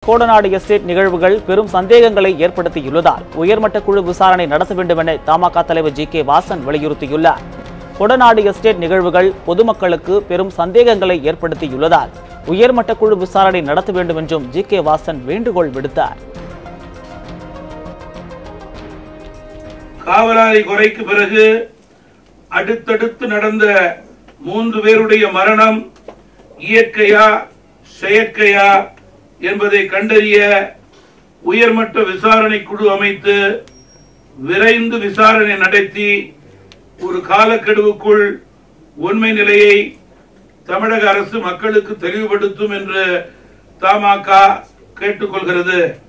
Kodanad estate நிகழ்வுகள் பெரும் சந்தேகங்களை ஏற்படுத்தியுள்ளதால் உயர்மட்ட குழு விசாரணை நடத்த வேண்டும் என தமாக தலைவர் ஜி கே வாசன் வலியுறுத்தியுள்ளார் கொடநாடு எஸ்டேட் நிகழ்வுகள் பொதுமக்களுக்கு பெரும் சந்தேகங்களை ஏற்படுத்தியுள்ளதால் உயர்மட்ட குழு விசாரணை நடத்த வேண்டும் என்றும் ஜி கே வாசன் வேண்டுகோள் விடுத்தார் காவலாளி கொலைக்கு பிறகு அடுத்தடுத்து நடந்த மூன்று பேருடைய மரணம் இயற்கையா செயற்கையா என்பதை கண்டறிய உயர்மட்ட விசாரணை குழு அமைத்து விரைந்து விசாரணை நடத்தி ஒரு காலக்கெடுவுக்குள் உண்மை நிலையை தமிழக அரசு மக்களுக்கு தெளிவுபடுத்தும் என்று தமாக கேட்டுக்கொள்கிறது